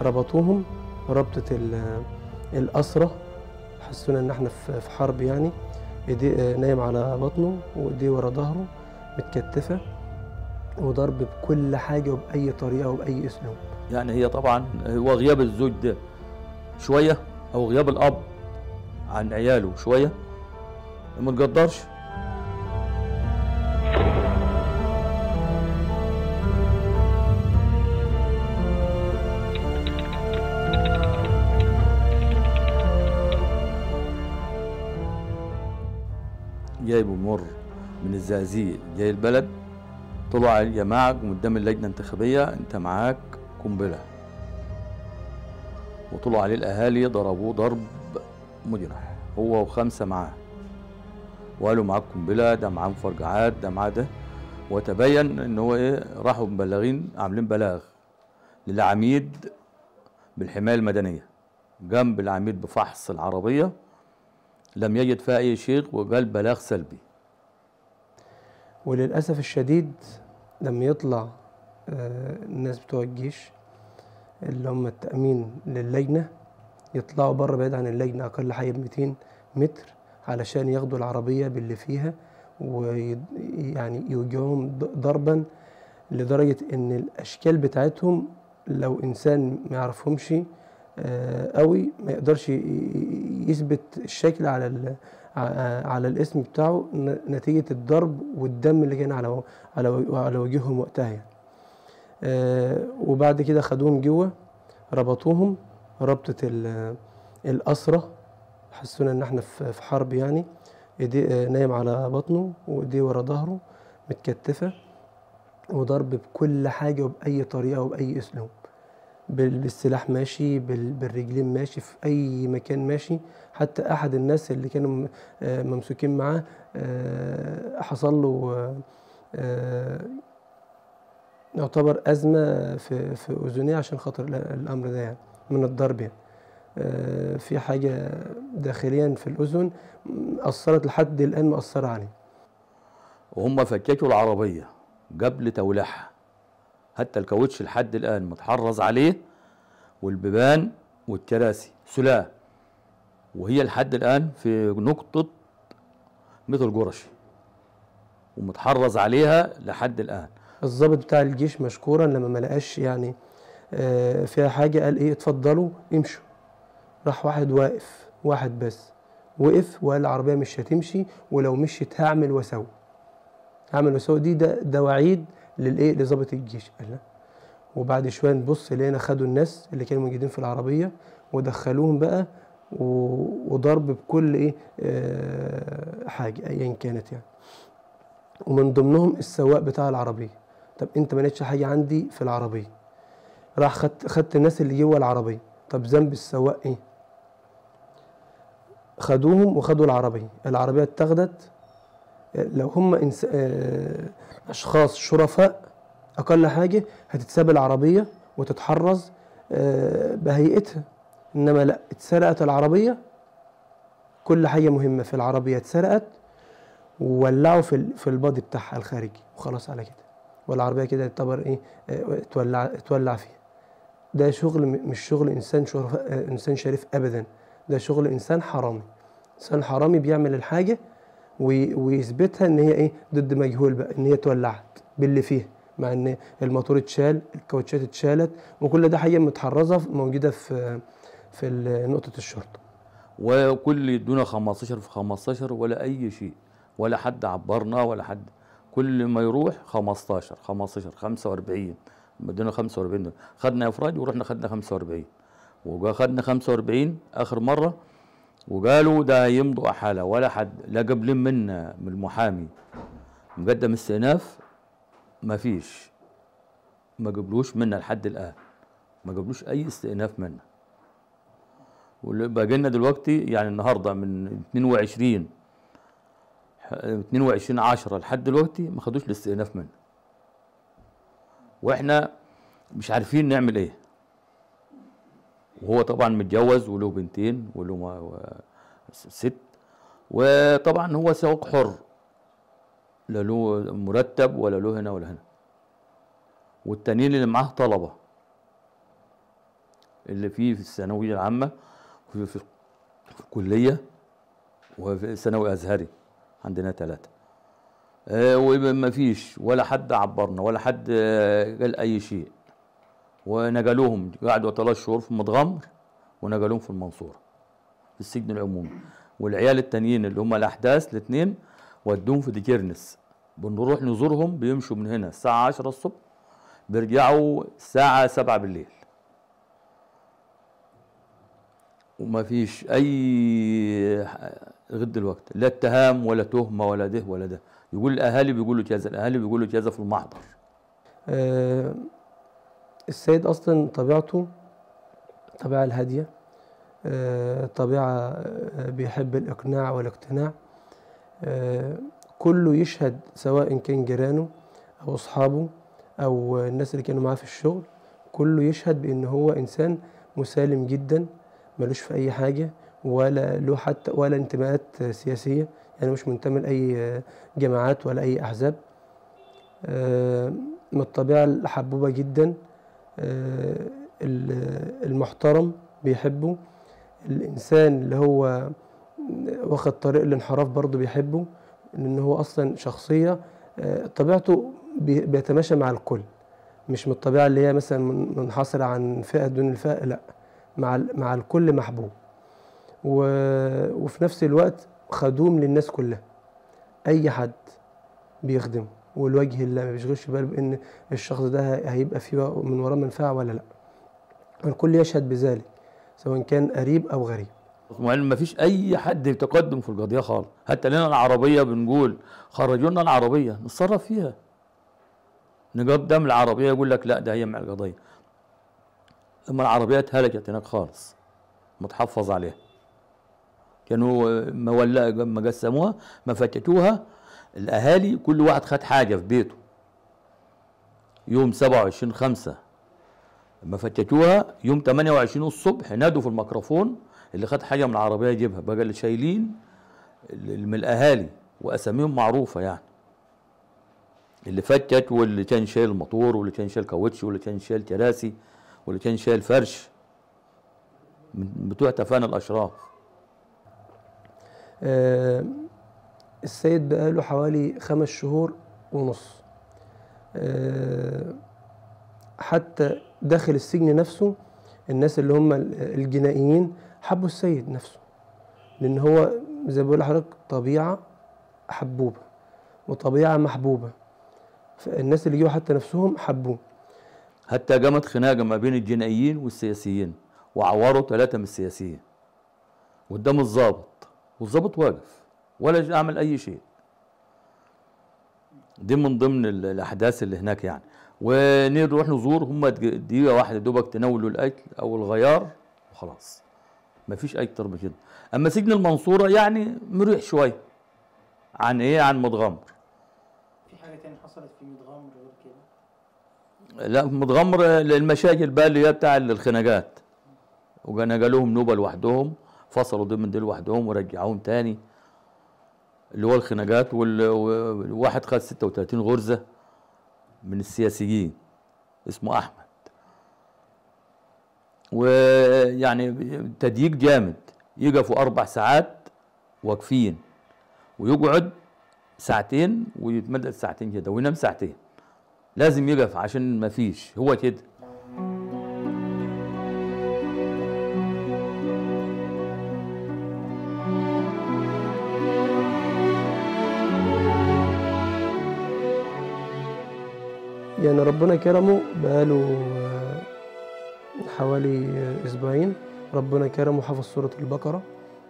ربطوهم ربطة ال- الأسرة حسونا إن إحنا في في حرب يعني إيديه نايم على بطنه وإيديه ورا ظهره متكتفة وضرب بكل حاجة وبأي طريقة وبأي أسلوب يعني هي طبعا هو غياب الزوج ده شويه او غياب الاب عن عياله شويه ما تقدرش جايبه مر من الزقازيق جاي البلد طلع يا معك قدام اللجنه الانتخابيه انت معاك قنبله وطلعوا عليه الاهالي ضربوه ضرب مجرح هو وخمسه معاه وقالوا معاك قنبله ده معاه مفرجعات ده معاه ده وتبين ان هو ايه راحوا مبلغين عاملين بلاغ للعميد بالحمايه المدنيه جنب العميد بفحص العربيه لم يجد فيها اي شيء وقال بلاغ سلبي وللأسف الشديد لما يطلع آه، الناس بتوع الجيش اللي هم التأمين للجنة يطلعوا بره بعيد عن اللجنة أقل حاجة ب 200 متر علشان ياخدوا العربية باللي فيها ويعني يوجهوهم ض- ضربا لدرجة إن الأشكال بتاعتهم لو إنسان ما يعرفهمش آه، قوي ما يقدرش ي- ي- يثبت الشكل على ال- ع- على الاسم بتاعه ن- نتيجة الضرب والدم اللي كان على و- على و- على وجههم وقتها يعني. آه، وبعد كده خدوهم جوه ربطوهم ربطة ال- الأسرة حسونا إن إحنا في في حرب يعني إيديه آه، نايم على بطنه وإيديه ورا ظهره متكتفة وضرب بكل حاجة وبأي طريقة وبأي أسلوب بال- بالسلاح ماشي بال- بالرجلين ماشي في أي مكان ماشي حتى أحد الناس اللي كانوا م- آه، ممسوكين معاه آه، حصل له آه، آه، يعتبر أزمة في في أذنيه عشان خاطر ال- الأمر ده يعني من الضرب يعني آه، في حاجة داخليا في الأذن م- أثرت لحد الآن مأثرة عليه وهم فككوا العربية قبل توليعها حتى الكاوتش لحد الآن متحرز عليه والبيبان والكراسي سلاح وهي لحد الآن في نقطة مثل قرشي ومتحرز عليها لحد الآن الضابط بتاع الجيش مشكورا لما ما لقاش يعني آه، فيها حاجة قال إيه اتفضلوا امشوا راح واحد واقف واحد بس وقف وقال العربية مش هتمشي ولو مشيت هعمل واسوي هعمل واسوي دي ده, ده وعيد للايه لضابط الجيش قال لا وبعد شويه نبص لقينا خدوا الناس اللي كانوا موجودين في العربيه ودخلوهم بقى و- وضرب بكل ايه آه، حاجه ايا كانت يعني ومن ضمنهم السواق بتاع العربيه طب انت ما لقيتش حاجه عندي في العربيه راح خدت خدت الناس اللي جوه العربيه طب ذنب السواق ايه خدوهم وخدوا العربيه العربيه اتاخدت لو هم إنس... آه، اشخاص شرفاء اقل حاجه هتتساب العربيه وتتحرز آه، بهيئتها انما لا اتسرقت العربيه كل حاجه مهمه في العربيه اتسرقت وولعوا في ال- في البادي بتاعها الخارجي وخلاص على كده والعربيه كده تعتبر ايه آه، اتولع اتولع فيها ده شغل م- مش شغل انسان شرفاء آه، انسان شريف ابدا ده شغل انسان حرامي انسان حرامي بيعمل الحاجه وي- ويثبتها ان هي ايه ضد مجهول بقى ان هي اتولعت باللي فيها مع ان الموتور اتشال الكاوتشات اتشالت وكل ده حاجه متحرزه موجوده في في ال- نقطه الشرطه وكل يدونا 15 في 15 ولا اي شيء ولا حد عبرنا ولا حد كل ما يروح 15 15 45 بدنا 45 دول. خدنا افراد ورحنا خدنا 45 وخدنا 45 اخر مره وقالوا ده يمضوا احاله ولا حد لا قبلين منا من المحامي مقدم استئناف ما فيش ما قبلوش منا لحد الان ما قبلوش اي استئناف منا واللي باقي لنا دلوقتي يعني النهارده من 22 ح- 22 10 لحد دلوقتي ما خدوش الاستئناف منا واحنا مش عارفين نعمل ايه وهو طبعا متجوز وله بنتين وله ما- و- ست وطبعا هو سواق حر لا له مرتب ولا له هنا ولا هنا والتانيين اللي معاه طلبه اللي فيه في الثانويه العامه وفي في في الكليه وفي ثانوي ازهري عندنا ثلاثه وما فيش ولا حد عبرنا ولا حد آه، قال اي شيء ونقلوهم قعدوا ثلاث شهور في متغمر ونقلوهم في المنصوره في السجن العمومي والعيال التانيين اللي هم الاحداث الاثنين ودوهم في ديكيرنس بنروح نزورهم بيمشوا من هنا الساعه 10 الصبح بيرجعوا الساعه 7 بالليل وما فيش اي ح- لغايه دلوقتي لا اتهام ولا تهمه ولا ده ولا ده يقول الاهالي بيقولوا كذا الاهالي بيقولوا كذا في المحضر آه، السيد أصلا طبيعته طبيعة الهادية آه، طبيعة آه، بيحب الإقناع والاقتناع آه، كله يشهد سواء كان جيرانه أو أصحابه أو الناس اللي كانوا معاه في الشغل كله يشهد بأن هو إنسان مسالم جدا ملوش في أي حاجة ولا له حتى ولا انتماءات سياسية يعني مش منتمي لأي جماعات ولا أي أحزاب آه، من الطبيعة الحبوبة جدا آه، ال- المحترم بيحبه الإنسان اللي هو واخد طريق الانحراف برضه بيحبه لأن هو أصلا شخصية آه، طبيعته بي- بيتماشى مع الكل مش من الطبيعة اللي هي مثلا من- منحصرة عن فئة دون الفئة لا مع ال- مع الكل محبوب و- وفي نفس الوقت خدوم للناس كلها أي حد بيخدمه والوجه الله ما بيشغلش باله بان الشخص ده هيبقى فيه من وراه منفعه ولا لا الكل يشهد بذلك سواء كان قريب او غريب ما فيش اي حد يتقدم في القضيه خالص حتى لنا العربيه بنقول خرجوا لنا العربيه نتصرف فيها نقدم العربيه يقول لك لا ده هي مع القضيه اما العربيه اتهلكت هناك خالص متحفظ عليها كانوا ما ولا ما قسموها ما فتتوها الاهالي كل واحد خد حاجه في بيته يوم 27 5 لما فتتوها يوم 28 الصبح نادوا في الميكروفون اللي خد حاجه من العربيه يجيبها بقى اللي شايلين اللي من الاهالي واساميهم معروفه يعني اللي فتت واللي كان شايل الموتور واللي كان شايل كاوتش واللي كان شايل كراسي واللي كان شايل فرش من بتوع تفاني الاشراف آه، السيد بقاله حوالي خمس شهور ونص آه، حتى داخل السجن نفسه الناس اللي هم الجنائيين حبوا السيد نفسه لان هو زي ما بقول لحضرتك طبيعه حبوبه وطبيعه محبوبه فالناس اللي جوا حتى نفسهم حبوه حتى قامت خناقه ما بين الجنائيين والسياسيين وعوروا ثلاثه من السياسيين قدام الضابط والضابط واقف ولا جا عمل اي شيء دي من ضمن ال- الاحداث اللي هناك يعني ونروح نزور هم دقيقه واحده دوبك تناولوا الاكل او الغيار وخلاص ما فيش اكتر من كده اما سجن المنصوره يعني مريح شويه عن ايه عن متغمر في حاجة تاني حصلت في متغمر غير كده لا متغمر المشاكل بقى اللي هي بتاع الخناقات ونقلوهم نوبه لوحدهم فصلوا دول من دول لوحدهم ورجعوهم تاني اللي هو الخناقات وال- والواحد خد 36 غرزه من السياسيين اسمه احمد ويعني تضييق جامد يقفوا اربع ساعات واقفين ويقعد ساعتين ويتمدد ساعتين كده وينام ساعتين لازم يقف عشان ما فيش هو كده يعني ربنا كرمه بقاله آه، حوالي آه، اسبوعين ربنا كرمه حفظ سورة البقرة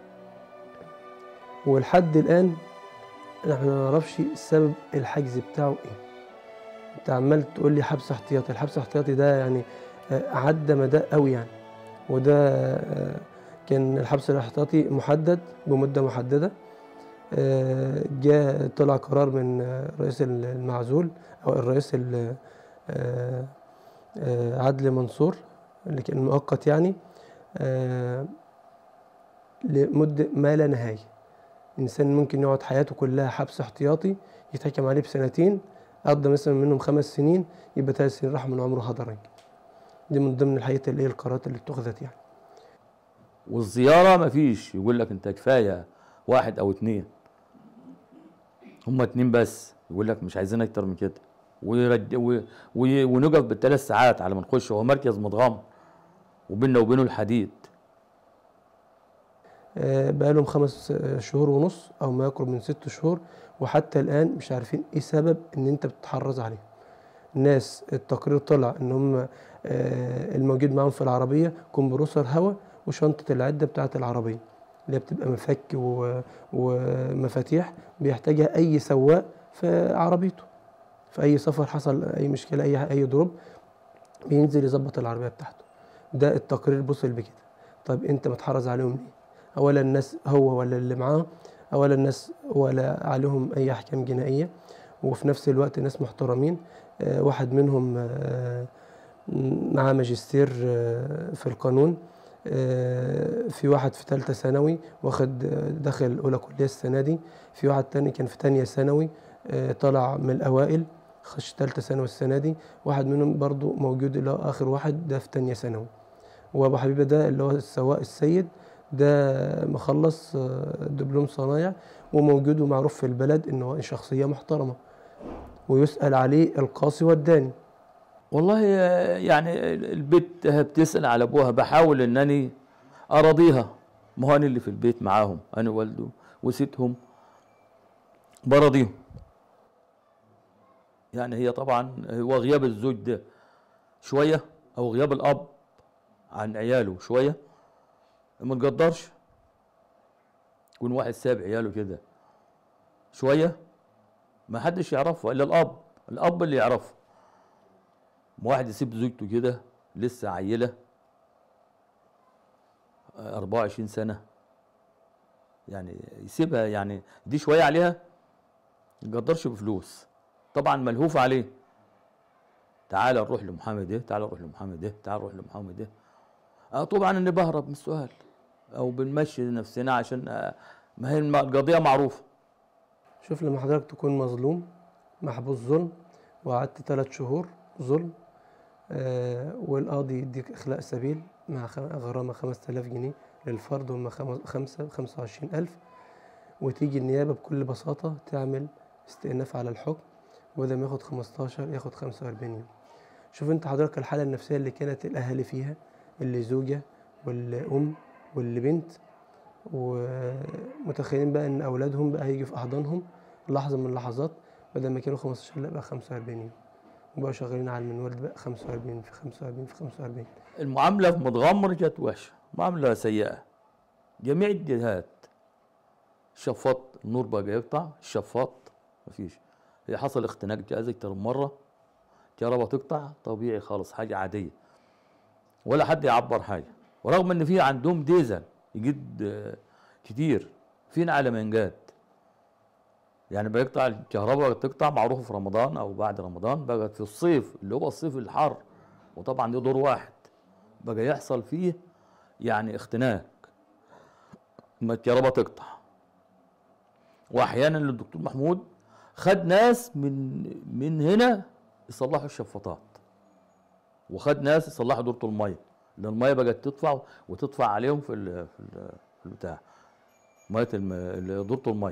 ولحد الآن احنا ما نعرفش سبب الحجز بتاعه ايه انت عمال تقول لي حبس احتياطي الحبس الاحتياطي ده يعني آه، عدى مدى قوي يعني وده آه، كان الحبس الاحتياطي محدد بمدة محددة آه، جاء طلع قرار من آه، رئيس المعزول او الرئيس ال- آه، آه، عدلي منصور اللي كان مؤقت يعني آه، لمدة ما لا نهاية إنسان ممكن يقعد حياته كلها حبس احتياطي يتحكم عليه بسنتين قضى مثلا منهم خمس سنين يبقى ثلاث سنين راحوا من عمره هدرا دي من ضمن الحقيقة اللي هي القرارات اللي اتخذت يعني والزياره مفيش يقول لك انت كفايه واحد او اتنين هما اتنين بس يقول لك مش عايزين اكتر من كده ويرد و... و... ونقف بالثلاث ساعات على ما نخش هو مركز متغمر وبيننا وبينه الحديد آه، بقالهم خمس آه، شهور ونص او ما يقرب من ست شهور وحتى الان مش عارفين ايه سبب ان انت بتتحرز عليهم الناس التقرير طلع ان هم آه، الموجود معاهم في العربيه كمبروسر هواء وشنطه العده بتاعه العربيه اللي هي بتبقى مفك و- ومفاتيح بيحتاجها اي سواق في عربيته في اي سفر حصل اي مشكله اي اي دروب بينزل يظبط العربيه بتاعته ده التقرير بصل بكده طيب انت متحرز عليهم ليه اولا الناس هو ولا اللي معاه اولا الناس ولا عليهم اي احكام جنائيه وفي نفس الوقت ناس محترمين آه، واحد منهم آه، معاه ماجستير آه، في القانون آه، في واحد في ثالثه ثانوي واخد آه، دخل اولى كليه السنه دي في واحد تاني كان في تانية ثانوي آه، طلع من الاوائل خش ثالثه ثانوي السنه دي واحد منهم برضو موجود اللي هو اخر واحد ده في تانية ثانوي وابو حبيبه ده اللي هو السواق السيد ده مخلص آه، دبلوم صنايع وموجود ومعروف في البلد ان هو شخصيه محترمه ويسال عليه القاصي والداني والله آه، يعني البيت بتسال على ابوها بحاول انني اراضيها ما هو انا اللي في البيت معاهم انا والده وستهم براضيهم يعني هي طبعا هو غياب الزوج ده شويه او غياب الاب عن عياله شويه ما تقدرش يكون واحد ساب عياله كده شويه ما حدش يعرفه الا الاب الاب اللي يعرفه واحد يسيب زوجته كده لسه عيله آه، 24 سنه يعني يسيبها يعني دي شويه عليها ما يقدرش بفلوس طبعا ملهوف عليه تعال نروح لمحمد ده تعال نروح لمحمد ده تعال نروح لمحمد ده اه طبعا اني بهرب من السؤال او بنمشي نفسنا عشان آه، ما هي الم- القضيه معروفه شوف لما حضرتك تكون مظلوم محبوس ظلم وقعدت ثلاث شهور ظلم آه والقاضي يديك إخلاء سبيل مع خ- غرامة 5000 جنيه للفرد وهم خم- خمسة 25000 وتيجي النيابة بكل بساطة تعمل استئناف على الحكم وده ما ياخد 15 ياخد 45 يوم شوف انت حضرتك الحالة النفسية اللي كانت الأهالي فيها اللي زوجة واللي أم واللي بنت ومتخيلين بقى ان اولادهم بقى هيجي في احضانهم لحظه من اللحظات بدل ما كانوا 15 لا بقى 45 يوم وبقوا شغالين على المنوال ده بقى 45 في 45 في 45 المعامله في متغمر جت وحشه معامله سيئه جميع الجهات الشفاط النور بقى يقطع الشفاط مفيش هي حصل اختناق جهاز اكتر من مره كهرباء تقطع طبيعي خالص حاجه عاديه ولا حد يعبر حاجه ورغم ان في عندهم ديزل يجد آه، كتير فين على منجات يعني بيقطع الكهرباء تقطع معروفه في رمضان او بعد رمضان بقت في الصيف اللي هو الصيف الحر وطبعا دي دور واحد بقى يحصل فيه يعني اختناق ما الكهرباء تقطع واحيانا الدكتور محمود خد ناس من من هنا يصلحوا الشفاطات وخد ناس يصلحوا دورة الميه لان الميه بقت تدفع وتدفع عليهم في ال في, ال في البتاع ميه الم... ال- دورة الميه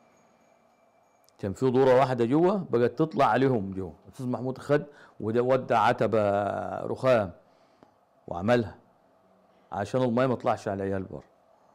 كان في دوره واحده جوه بقت تطلع عليهم جوه الاستاذ محمود خد وده ودى عتبه رخام وعملها عشان الميه ما تطلعش على العيال بره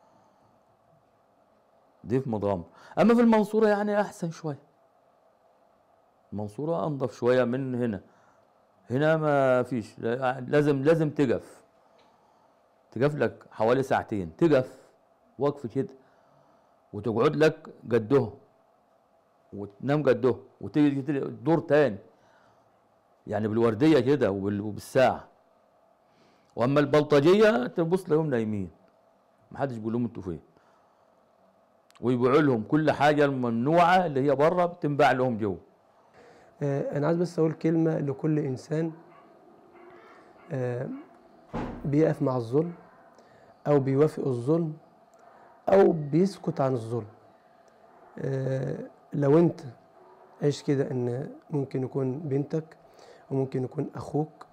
دي في مضغمر اما في المنصوره يعني احسن شويه المنصوره انضف شويه من هنا هنا ما فيش لا- لازم لازم تقف تقف لك حوالي ساعتين تقف وقف كده وتقعد لك قدهم وتنام قدهم وتيجي تيجي دور تاني يعني بالورديه كده وبال- وبالساعه واما البلطجيه تبص لهم نايمين محدش بيقول لهم انتوا فين ويبيعوا لهم كل حاجه الممنوعه اللي هي بره بتنباع لهم جوه آه، انا عايز بس اقول كلمه لكل انسان آه، بيقف مع الظلم او بيوافق الظلم او بيسكت عن الظلم آه، لو انت عيش كده ان ممكن يكون بنتك وممكن يكون اخوك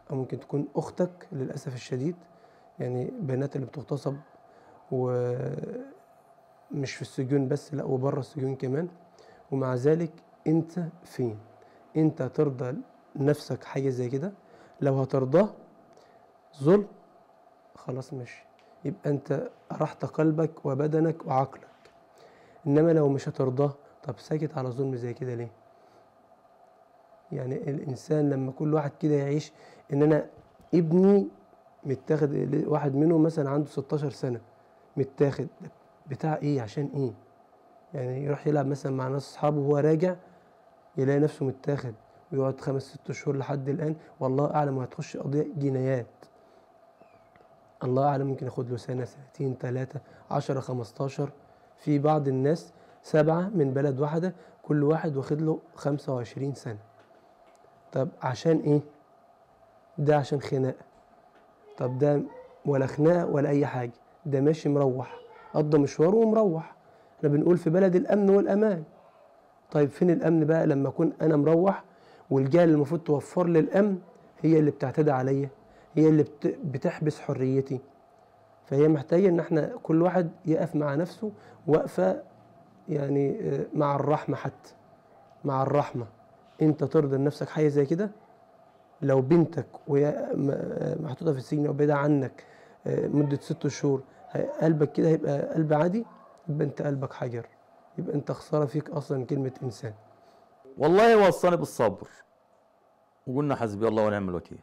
او ممكن تكون اختك للاسف الشديد يعني بنات اللي بتغتصب ومش في السجون بس لا وبره السجون كمان ومع ذلك انت فين انت ترضى نفسك حاجه زي كده لو هترضاه ظلم خلاص ماشي يبقى انت رحت قلبك وبدنك وعقلك انما لو مش هترضاه طب ساكت على ظلم زي كده ليه يعني الانسان لما كل واحد كده يعيش ان انا ابني متاخد واحد منهم مثلا عنده 16 سنه متاخد بتاع ايه عشان ايه يعني يروح يلعب مثلا مع ناس اصحابه وهو راجع يلاقي نفسه متاخد ويقعد خمس ست شهور لحد الان والله اعلم وهتخش قضيه جنايات الله اعلم ممكن ياخد له سنه سنتين ثلاثه عشرة خمستاشر في بعض الناس سبعه من بلد واحده كل واحد واخد له خمسة وعشرين سنه طب عشان ايه ده عشان خناقه طب ده ولا خناقه ولا اي حاجه ده ماشي مروح قضى مشواره ومروح احنا بنقول في بلد الامن والامان طيب فين الامن بقى لما اكون انا مروح والجهه اللي المفروض توفر لي الامن هي اللي بتعتدي عليا هي اللي بت- بتحبس حريتي فهي محتاجه ان احنا كل واحد يقف مع نفسه وقفه يعني آه، مع الرحمه حتى مع الرحمه انت ترضى لنفسك حاجه زي كده لو بنتك وهي م- آه، محطوطه في السجن او بعيده عنك آه، مده ست شهور هي- قلبك كده هيبقى قلب عادي يبقى انت قلبك حجر يبقى انت خساره فيك اصلا كلمه انسان والله وصاني بالصبر وقلنا حسبي الله ونعم الوكيل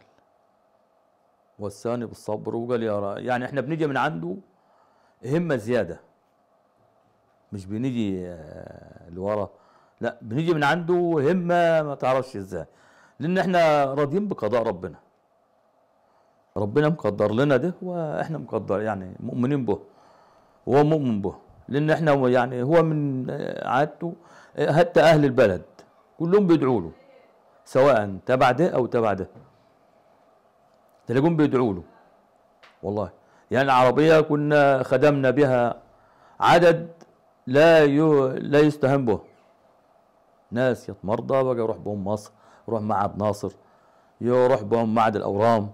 وصاني بالصبر وقال يا را يعني احنا بنيجي من عنده همة زيادة مش بنيجي آه، لورا لا بنيجي من عنده همة ما تعرفش ازاي لان احنا راضيين بقضاء ربنا ربنا مقدر لنا ده واحنا مقدر يعني مؤمنين به هو مؤمن به لان احنا هو يعني هو من آه، عادته آه، حتى اهل البلد كلهم بيدعوا له سواء تبع ده او تبع ده تلاقيهم بيدعوا له والله يعني العربيه كنا خدمنا بها عدد لا يو لا يستهان به ناس يتمرضى بقى يروح بهم مصر يروح معهد ناصر يروح بهم معهد الاورام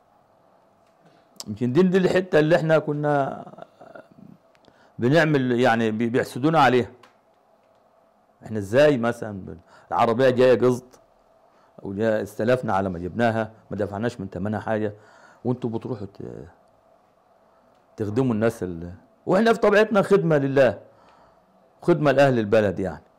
يمكن دي دي الحته اللي احنا كنا بنعمل يعني بي- بيحسدونا عليها احنا ازاي مثلا بن- العربيه جايه قسط وجا استلفنا على ما جبناها ما دفعناش من ثمنها حاجه وانتوا بتروحوا ت- تخدموا الناس اللي واحنا في طبيعتنا خدمه لله خدمه لاهل البلد يعني